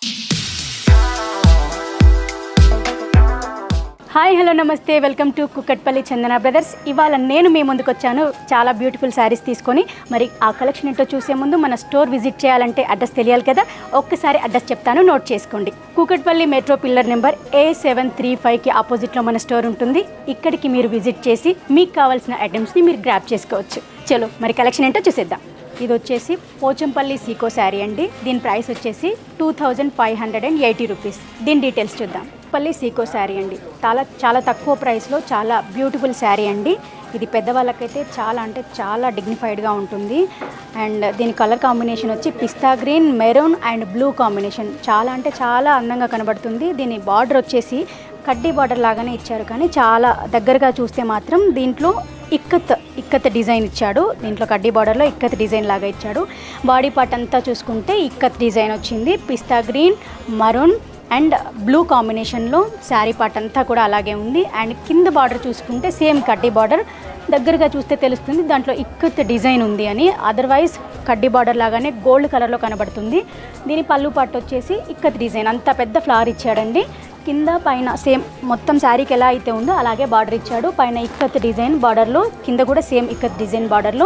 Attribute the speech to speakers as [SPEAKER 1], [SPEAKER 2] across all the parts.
[SPEAKER 1] hi hello నమస్తే welcome to Kukatpally Chandana brothers ఇవాళ నేను మీ ముందుకు వచ్చాను చాలా బ్యూటిఫుల్ శారీస్ తీసుకొని మరి ఆ కలెక్షన్ ఏంటో చూసే ముందు మన స్టోర్ విజిట్ చేయాలంటే అడ్రస్ తెలియాలి కదా ఒక్కసారి అడ్రస్ చెప్తాను నోట్ చేసుకోండి Kukatpally metro pillar number A seven three ఫైవ్కి ఆపోజిట్లో మన స్టోర్ ఉంటుంది ఇక్కడికి మీరు విజిట్ చేసి మీకు కావాల్సిన ఐటమ్స్ని మీరు గ్రాప్ చేసుకోవచ్చు చలో మరి కలెక్షన్ ఏంటో చూసేద్దాం ఇది వచ్చేసి పోచంపల్లి సీకో శారీ అండి దీని ప్రైస్ వచ్చేసి two thousand five hundred and eighty rupees దీని డీటెయిల్స్ చూద్దాం పల్లి సీకో శారీ అండి చాలా చాలా తక్కువ ప్రైస్లో చాలా బ్యూటిఫుల్ శారీ అండి ఇది పెద్దవాళ్ళకైతే చాలా అంటే చాలా డిగ్నిఫైడ్గా ఉంటుంది అండ్ దీని కలర్ కాంబినేషన్ వచ్చి పిస్తా green maroon and blue combination చాలా అంటే చాలా అందంగా కనబడుతుంది దీని బార్డర్ వచ్చేసి కడ్డీ బార్డర్ లాగానే ఇచ్చారు కానీ చాలా దగ్గరగా చూస్తే మాత్రం దీంట్లో ఇక్కత్ ఇక్కత్ డిజైన్ ఇచ్చాడు దీంట్లో కడ్డీ బార్డర్లో ఇక్కత్ డిజైన్ లాగా ఇచ్చాడు బాడీ పార్ట్ అంతా చూసుకుంటే ఇక్కత్ డిజైన్ వచ్చింది పిస్తా గ్రీన్ మరూన్ అండ్ బ్లూ కాంబినేషన్లో శారీ పార్ట్ అంతా కూడా అలాగే ఉంది అండ్ కింద బార్డర్ చూసుకుంటే సేమ్ కడ్డీ బార్డర్ దగ్గరగా చూస్తే తెలుస్తుంది దాంట్లో ఇక్కత్ డిజైన్ ఉంది అని అదర్వైజ్ కడ్డీ బార్డర్ లాగానే గోల్డ్ కలర్లో కనబడుతుంది దీని పళ్ళు పార్ట్ వచ్చేసి ఇక్కత్ డిజైన్ అంత పెద్ద ఫ్లవర్ ఇచ్చాడండి కింద పైన సేమ్ మొత్తం శారీకి ఎలా అయితే ఉందో అలాగే బార్డర్ ఇచ్చాడు పైన ఇక్కత్ డిజైన్ బార్డర్లో కింద కూడా సేమ్ ఇక్కత్ డిజైన్ బార్డర్లో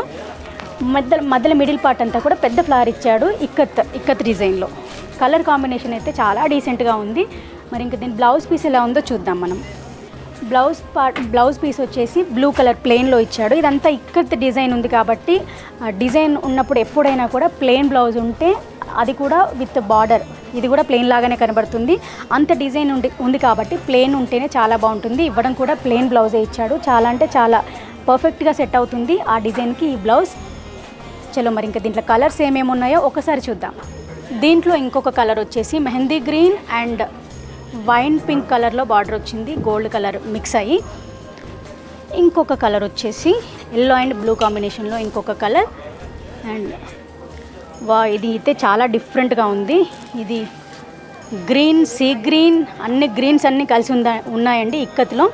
[SPEAKER 1] మధ్య మధ్యలో మిడిల్ పార్ట్ అంతా కూడా పెద్ద ఫ్లవర్ ఇచ్చాడు ఇక్కత్ ఇక్కత్ డిజైన్లో కలర్ కాంబినేషన్ అయితే చాలా డీసెంట్గా ఉంది మరి ఇంకా దీని బ్లౌజ్ పీస్ ఎలా ఉందో చూద్దాం మనం బ్లౌజ్ పార్ట్ బ్లౌజ్ పీస్ వచ్చేసి బ్లూ కలర్ ప్లెయిన్లో ఇచ్చాడు ఇదంతా ఇక్కత్ డిజైన్ ఉంది కాబట్టి ఆ డిజైన్ ఉన్నప్పుడు ఎప్పుడైనా కూడా ప్లెయిన్ బ్లౌజ్ ఉంటే అది కూడా విత్ బార్డర్ ఇది కూడా ప్లెయిన్ లాగానే కనబడుతుంది అంత డిజైన్ ఉంది ఉంది కాబట్టి ప్లెయిన్ ఉంటేనే చాలా బాగుంటుంది ఇవ్వడం కూడా ప్లెయిన్ బ్లౌజే ఇచ్చాడు చాలా అంటే చాలా పర్ఫెక్ట్గా సెట్ అవుతుంది ఆ డిజైన్కి ఈ బ్లౌజ్ చలో మరి ఇంకా దీంట్లో కలర్స్ ఏమేమి ఉన్నాయో ఒకసారి చూద్దాం దీంట్లో ఇంకొక కలర్ వచ్చేసి mehndi green and wine pink కలర్లో బార్డర్ వచ్చింది గోల్డ్ కలర్ మిక్స్ అయ్యి ఇంకొక కలర్ వచ్చేసి ఎల్లో అండ్ బ్లూ కాంబినేషన్లో ఇంకొక కలర్ అండ్ వా ఇది అయితే చాలా డిఫరెంట్గా ఉంది ఇది గ్రీన్ సీ గ్రీన్ అన్ని గ్రీన్స్ అన్నీ కలిసి ఉందా ఉన్నాయండి ఇక్కత్లో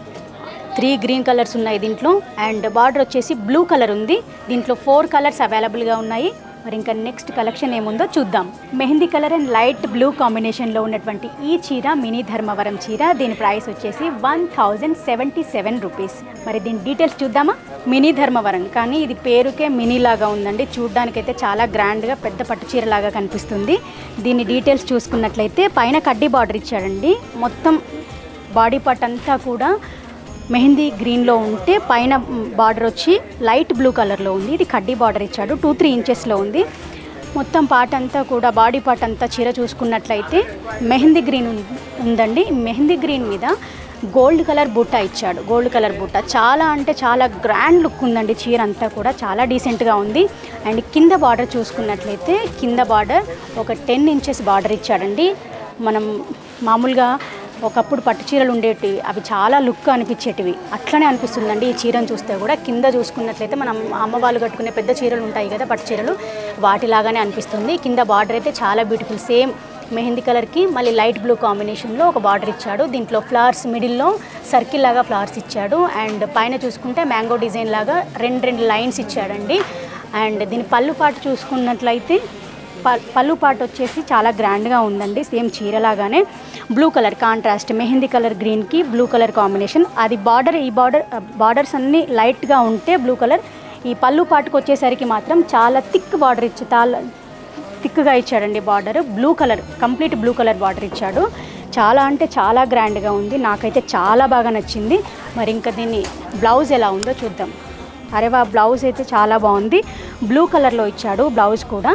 [SPEAKER 1] త్రీ గ్రీన్ కలర్స్ ఉన్నాయి దీంట్లో అండ్ బార్డర్ వచ్చేసి బ్లూ కలర్ ఉంది దీంట్లో ఫోర్ కలర్స్ అవైలబుల్గా ఉన్నాయి మరి ఇంకా నెక్స్ట్ కలెక్షన్ ఏముందో చూద్దాం mehndi colour and light blue కాంబినేషన్లో ఉన్నటువంటి ఈ చీర మినీ ధర్మవరం చీర దీని ప్రైస్ వచ్చేసి one thousand seventy seven rupees మరి దీని డీటెయిల్స్ చూద్దామా మినీ ధర్మవరం కానీ ఇది పేరుకే మినీ లాగా ఉందండి చూడ్డానికైతే చాలా గ్రాండ్గా పెద్ద పట్టు చీర లాగా కనిపిస్తుంది దీని డీటెయిల్స్ చూసుకున్నట్లయితే పైన కడ్డీ బార్డర్ ఇచ్చాడండి మొత్తం బాడీ పార్ట్ అంతా కూడా మెహందీ గ్రీన్లో ఉంటే పైన బార్డర్ వచ్చి లైట్ బ్లూ కలర్లో ఉంది ఇది కడ్డీ బార్డర్ ఇచ్చాడు టూ త్రీ ఇంచెస్లో ఉంది మొత్తం పార్ట్ అంతా కూడా బాడీ పార్ట్ అంతా చీర చూసుకున్నట్లయితే మెహందీ గ్రీన్ ఉం- ఉందండి మెహందీ గ్రీన్ మీద గోల్డ్ కలర్ బుట్ట ఇచ్చాడు గోల్డ్ కలర్ బుట్ట చాలా అంటే చాలా గ్రాండ్ లుక్ ఉందండి చీర అంతా కూడా చాలా డీసెంట్గా ఉంది అండ్ కింద బార్డర్ చూసుకున్నట్లయితే కింద బార్డర్ ఒక టెన్ ఇంచెస్ బార్డర్ ఇచ్చాడండి మనం మామూలుగా ఒకప్పుడు పట్టు చీరలు ఉండేటివి అవి చాలా లుక్ అనిపించేటివి అట్లనే అనిపిస్తుందండి ఈ చీరను చూస్తే కూడా కింద చూసుకున్నట్లయితే మనం అమ్మ వాళ్ళు కట్టుకునే పెద్ద చీరలు ఉంటాయి కదా పట్టు చీరలు వాటిలాగానే అనిపిస్తుంది కింద బార్డర్ అయితే చాలా బ్యూటిఫుల్ సేమ్ మెహందీ కలర్కి మళ్ళీ లైట్ బ్లూ కాంబినేషన్లో ఒక బార్డర్ ఇచ్చాడు దీంట్లో ఫ్లవర్స్ మిడిల్లో సర్కిల్ లాగా ఫ్లవర్స్ ఇచ్చాడు అండ్ పైన చూసుకుంటే మ్యాంగో డిజైన్ లాగా రెండు రెండు లైన్స్ ఇచ్చాడండి అండ్ దీని పళ్ళు పాటు చూసుకున్నట్లయితే ప- పళ్ళు పాటు వచ్చేసి చాలా గ్రాండ్గా ఉందండి సేమ్ చీరలాగానే blue colour contrast mehndi colour గ్రీన్కి బ్లూ కలర్ కాంబినేషన్ అది బార్డర్ ఈ బార్డర్ బార్డర్స్ అన్నీ లైట్గా ఉంటే బ్లూ కలర్ ఈ పళ్ళు పాటుకు వచ్చేసరికి మాత్రం చాలా థిక్ బార్డర్ ఇచ్చి చాలా థిక్గా ఇచ్చాడండి border blue colour complete blue colour border ఇచ్చాడు చాలా అంటే చాలా గ్రాండ్గా ఉంది నాకైతే చాలా బాగా నచ్చింది మరి ఇంకా దీన్ని బ్లౌజ్ ఎలా ఉందో చూద్దాం అరే వా బ్లౌజ్ అయితే చాలా బాగుంది బ్లూ కలర్లో ఇచ్చాడు బ్లౌజ్ కూడా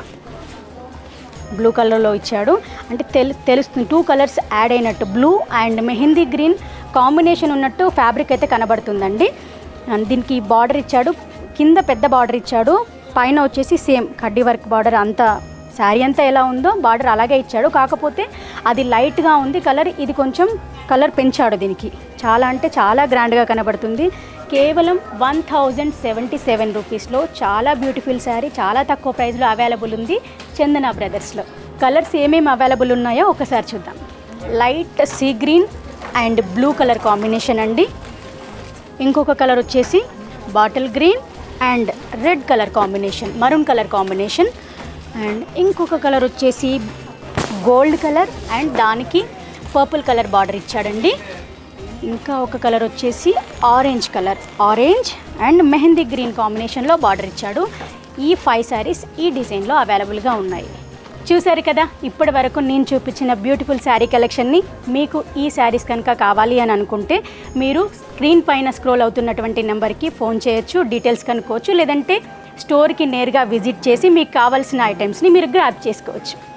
[SPEAKER 1] బ్లూ కలర్లో ఇచ్చాడు అంటే తెలు తెలుస్తుంది టూ కలర్స్ యాడ్ అయినట్టు blue and mehndi green combination ఉన్నట్టు ఫ్యాబ్రిక్ అయితే కనబడుతుందండి అండ్ దీనికి బార్డర్ ఇచ్చాడు కింద పెద్ద బార్డర్ ఇచ్చాడు పైన వచ్చేసి సేమ్ కడ్డీ వర్క్ బార్డర్ అంతా శారీ అంతా ఎలా ఉందో బార్డర్ అలాగే ఇచ్చాడు కాకపోతే అది లైట్గా ఉంది కలర్ ఇది కొంచెం కలర్ పెంచాడు దీనికి చాలా అంటే చాలా గ్రాండ్గా కనబడుతుంది కేవలం వన్ థౌజండ్ సెవెంటీ సెవెన్ రూపీస్లో చాలా బ్యూటిఫుల్ శారీ చాలా తక్కువ ప్రైస్లో అవైలబుల్ ఉంది చందన బ్రదర్స్లో కలర్స్ ఏమేమి అవైలబుల్ ఉన్నాయో ఒకసారి చూద్దాం light sea green and blue colour combination అండి ఇంకొక కలర్ వచ్చేసి bottle green and red colour combination maroon colour combination and ఇంకొక కలర్ వచ్చేసి గోల్డ్ కలర్ అండ్ దానికి పర్పుల్ కలర్ బార్డర్ ఇచ్చాడండి ఇంకా ఒక కలర్ వచ్చేసి orange colour orange and mehndi green కాంబినేషన్లో బార్డర్ ఇచ్చాడు ఈ ఫైవ్ శారీస్ ఈ డిజైన్లో అవైలబుల్గా ఉన్నాయి చూశారు కదా ఇప్పటి వరకు నేను చూపించిన బ్యూటిఫుల్ శారీ కలెక్షన్ని మీకు ఈ శారీస్ కనుక కావాలి అని అనుకుంటే మీరు స్క్రీన్ పైన స్క్రోల్ అవుతున్నటువంటి నెంబర్కి ఫోన్ చేయొచ్చు డీటెయిల్స్ కనుక్కోవచ్చు లేదంటే స్టోర్కి నేరుగా విజిట్ చేసి మీకు కావాల్సిన ఐటమ్స్ని మీరు గ్రాప్ చేసుకోవచ్చు